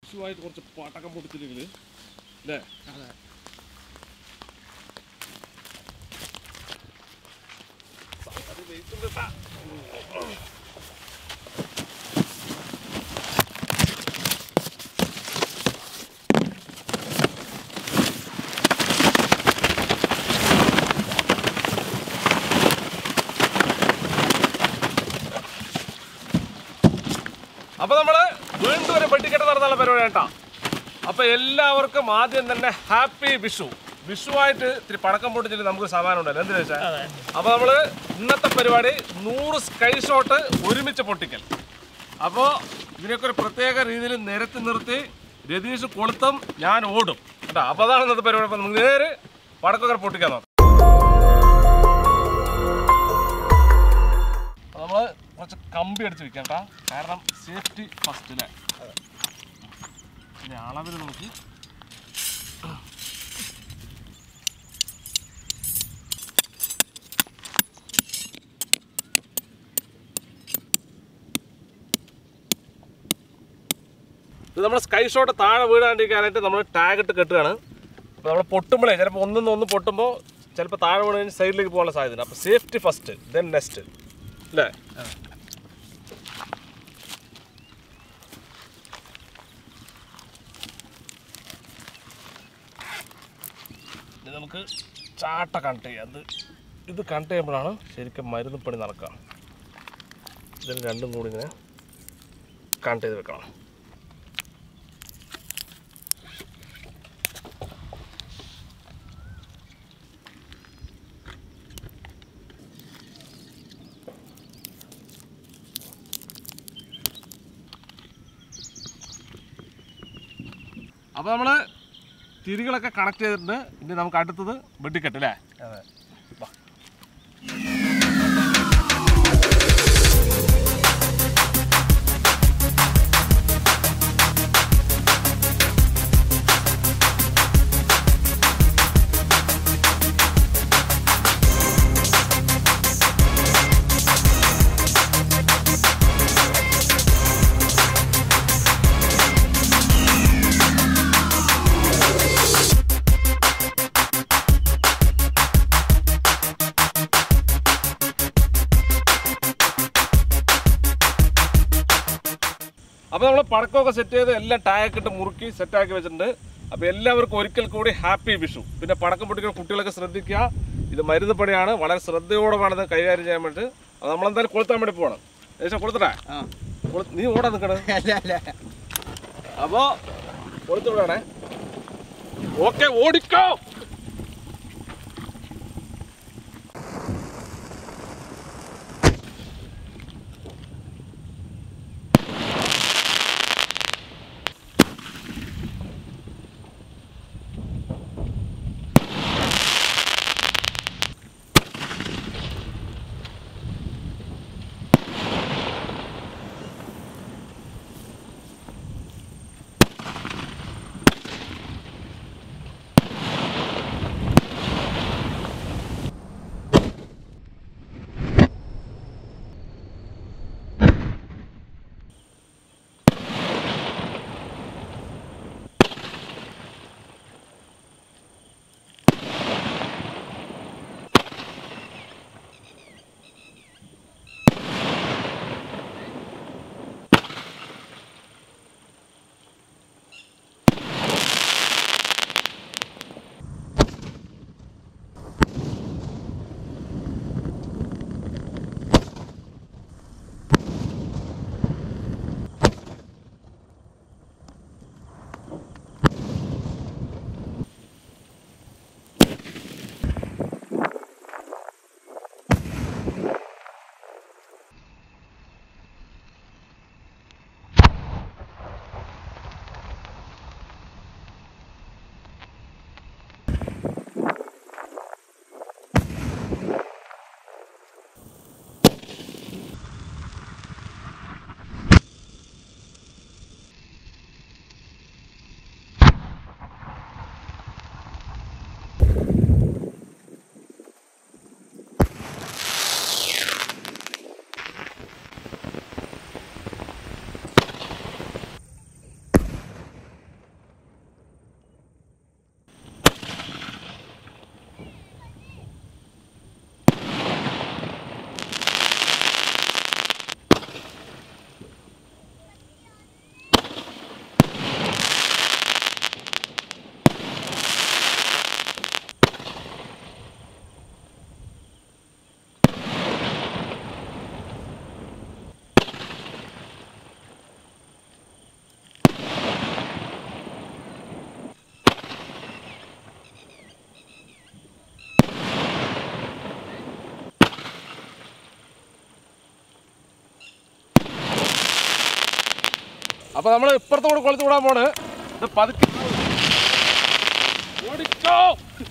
വിഷുവായിട്ട് കുറച്ച് പടക്കം പൊട്ടിച്ചില്ലെങ്കിൽ അല്ലേ അതെ അത് വെയിറ്റ് ഉണ്ട് ട്ടാ. അപ്പൊ നമ്മള് വീണ്ടും ഒരു വെട്ടിക്കെട്ട് നടന്നുള്ള പരിപാടി കേട്ടാ അപ്പൊ എല്ലാവർക്കും ആദ്യം തന്നെ ഹാപ്പി വിഷു വിഷുവായിട്ട് ഇത്തിരി പടക്കം പൊട്ടിച്ചിട്ട് നമുക്ക് സമാനം ഉണ്ടല്ലോ എന്തിനാ വെച്ചാൽ അതെ അപ്പോൾ നമ്മൾ ഇന്നത്തെ പരിപാടി നൂറ് സ്കൈ ഷോട്ട് ഒരുമിച്ച് പൊട്ടിക്കൽ അപ്പോൾ ഇതിനൊക്കെ ഒരു പ്രത്യേക രീതിയിൽ നിരത്തി നിർത്തി രതീഷ് കൊളുത്തും ഞാൻ ഓടും കേട്ടോ അപ്പോൾ അതാണ് ഇന്നത്തെ പരിപാടി അപ്പോൾ നമുക്ക് നേരെ പടക്കൊക്കെ പൊട്ടിക്കാൻ നോക്കാം നമ്മൾ കുറച്ച് കമ്പി അടിച്ച് വെക്കാം കേട്ടോ കാരണം സേഫ്റ്റി ഫസ്റ്റ് അല്ലേ പിന്നെ അളവിൽ നമുക്ക് ഇത് നമ്മൾ സ്കൈ ഷോട്ട് താഴെ വീഴാണ്ടിരിക്കാനായിട്ട് നമ്മൾ ടാഗ് ഇട്ട് കെട്ടുകയാണ് അപ്പോൾ നമ്മൾ പൊട്ടുമ്പോഴേ ചിലപ്പോൾ ഒന്നിന്ന് ഒന്ന് പൊട്ടുമ്പോൾ ചിലപ്പോൾ താഴെ വീണ് കഴിഞ്ഞ് സൈഡിലേക്ക് പോകാനുള്ള സാധ്യതയുണ്ട് അപ്പോൾ സേഫ്റ്റി ഫസ്റ്റ് ദെൻ നെക്സ്റ്റ് അല്ലേ ഇത് നമുക്ക് ചാട്ട കണക്ട് ചെയ്യാം അത് ഇത് കണക്ട് ചെയ്യുമ്പോഴാണ് ശരിക്കും മരുന്ന് പണി നടക്കുക ഇതിന് രണ്ടും കൂടി ഇങ്ങനെ കണക്ട് ചെയ്ത് വെക്കണം അപ്പോൾ നമ്മൾ തിരികളൊക്കെ കണക്ട് ചെയ്തിട്ടുണ്ട് ഇനി നമുക്ക് അടുത്തത് വെട്ടിക്കെട്ട് അല്ലേ അതെ അപ്പോൾ നമ്മൾ പടക്കമൊക്കെ സെറ്റ് ചെയ്ത് എല്ലാം ടായൊക്കെ ഇട്ട് മുറുക്കി സെറ്റാക്കി വെച്ചിട്ടുണ്ട് അപ്പോൾ എല്ലാവർക്കും ഒരിക്കൽ കൂടി ഹാപ്പി വിഷു പിന്നെ പടക്കം പൊട്ടിക്കുന്ന കുട്ടികളൊക്കെ ശ്രദ്ധിക്കുക ഇത് മരുന്ന് പണിയാണ് വളരെ ശ്രദ്ധയോടെ വേണം ഇത് കൈകാര്യം ചെയ്യാൻ വേണ്ടി അത് നമ്മളെന്തായാലും കൊളുത്താൻ വേണ്ടി പോകണം ഏകദേശം കൊളുത്തട്ടെ ആ കൊളു- നീ ഓടാൻ നിൽക്കണേ അല്ല അല്ല അപ്പോൾ കൊളുത്തു വിടണേ ഓക്കെ ഓടിക്കോ അപ്പൊ നമ്മൾ ഇപ്പുറത്തോട് കൊളുത്ത് വിടാൻ പോണ് ഇത് പതുക്കെ ഓടിക്കോ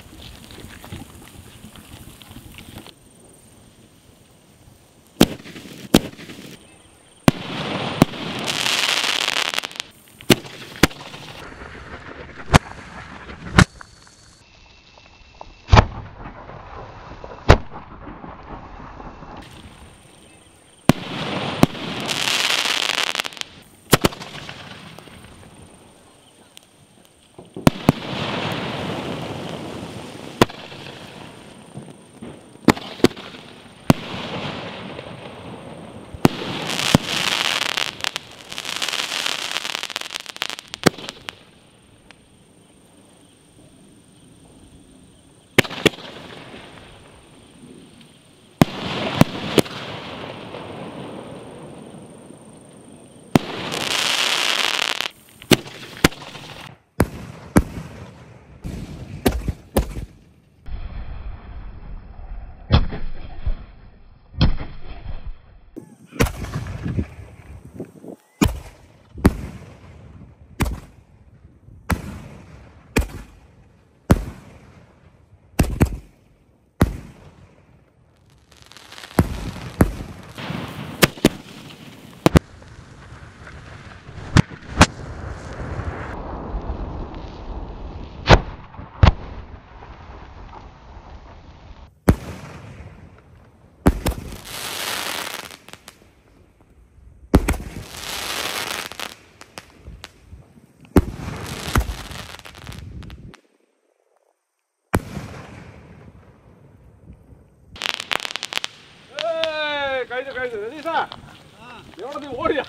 ഏയ്, കഴിഞ്ഞു, കഴിഞ്ഞു. രതീഷാ, എവിടെ നീ ഓടിയാ?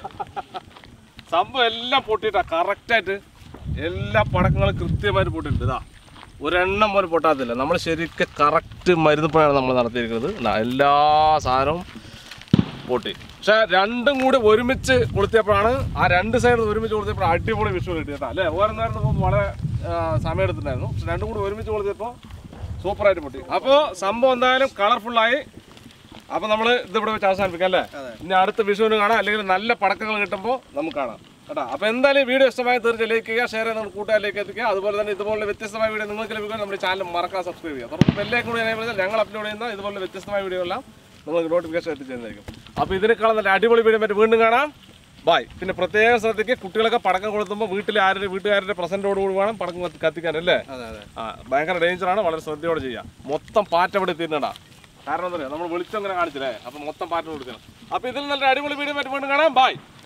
സംഭവം എല്ലാം പൊട്ടിട്ടാ കറക്റ്റായിട്ട് എല്ലാ പടക്കങ്ങളും കൃത്യമായിട്ട് പൊട്ടിയിട്ടുണ്ട് ഇതാ ഒരെണ്ണം പോലും പൊട്ടാത്തില്ല നമ്മൾ ശരിക്കും കറക്റ്റ് മരുന്നുപ്പഴാണ് നമ്മൾ നടത്തിയിരിക്കുന്നത് ഇതാ, എല്ലാ സാധനവും പൊട്ടി പക്ഷെ രണ്ടും കൂടി ഒരുമിച്ച് കൊളുത്തിയപ്പോഴാണ് ആ രണ്ട് സൈഡ് ഒരുമിച്ച് കൊളുത്തിയപ്പോൾ അടിപൊളി വിഷു കിട്ടി കേട്ടോ അല്ലേ ഓരോ നേരത്തെ പോകുമ്പോൾ വളരെ ആ, സമയം എടുത്തിട്ടുണ്ടായിരുന്നു പക്ഷെ രണ്ടും കൂടി ഒരുമിച്ച് കൊളുത്തിയപ്പോൾ സൂപ്പറായിട്ട് പൊട്ടി അപ്പോൾ സംഭവം എന്തായാലും കളർഫുള്ളായി അപ്പൊ നമ്മള് ഇത് ഇവിടെ വെച്ച് അവസാനിപ്പിക്കാം അല്ലേ ഇനി അടുത്ത വിഷുവിന് കാണാം അല്ലെങ്കിൽ നല്ല പടക്കങ്ങൾ കിട്ടുമ്പോൾ നമുക്ക് കാണാം കേട്ടോ അപ്പൊ എന്തായാലും ഈ വീഡിയോ ഇഷ്ടമായി തീർച്ചയായും ലൈക്ക് ചെയ്യുക ഷെയർ ചെയ്യുക നമ്മുടെ കൂട്ടുകാരിലേക്ക് എത്തിക്കുക അതുപോലെ തന്നെ ഇതുപോലെ വ്യത്യസ്തമായ വീഡിയോ നിങ്ങൾക്ക് ലഭിക്കാൻ നമ്മുടെ ചാനൽ മറക്കാൻ സബ്സ്ക്രൈബ് ചെയ്യുക തുടർന്ന് ബെല്ലേക്ക് കൂടി enable ചെയ്താൽ ഞങ്ങൾ അപ്ലോഡ് ചെയ്യുന്ന ഇതുപോലെ വ്യത്യസ്തമായ വീഡിയോ എല്ലാം നിങ്ങൾക്ക് നോട്ടിഫിക്കേഷൻ എത്തിച്ചേരുന്നതായിരിക്കും അപ്പൊ ഇതിനേക്കാളും നല്ല അടിപൊളി വീഡിയോ മറ്റു വീണ്ടും കാണാം ബൈ പിന്നെ പ്രത്യേകം ശ്രദ്ധിക്കുക കുട്ടികളൊക്കെ പടക്കം കൊളുത്തുമ്പോൾ വീട്ടിൽ ആരുടെ വീട്ടുകാരുടെ പ്രസന്റോട് കൂടി വേണം പടക്കം കത്തി- കത്തിക്കാൻ അല്ലേ അതെ അതെ ആ ഭയങ്കര ഡേഞ്ചറാണ് വളരെ ശ്രദ്ധയോടെ ചെയ്യുക മൊത്തം പാറ്റ ഇവിടെ എത്തിയിട്ടുണ്ടാ കാരണം എന്താ പറയുക നമ്മൾ വെളിച്ചം അങ്ങനെ കാണിച്ചില്ലേ അപ്പൊ മൊത്തം പാറ്റ കൊടുക്കണം അപ്പൊ ഇതിൽ നല്ല അടിപൊളി വീഡിയോ മറ്റു വീണ്ടും കാണാം ബൈ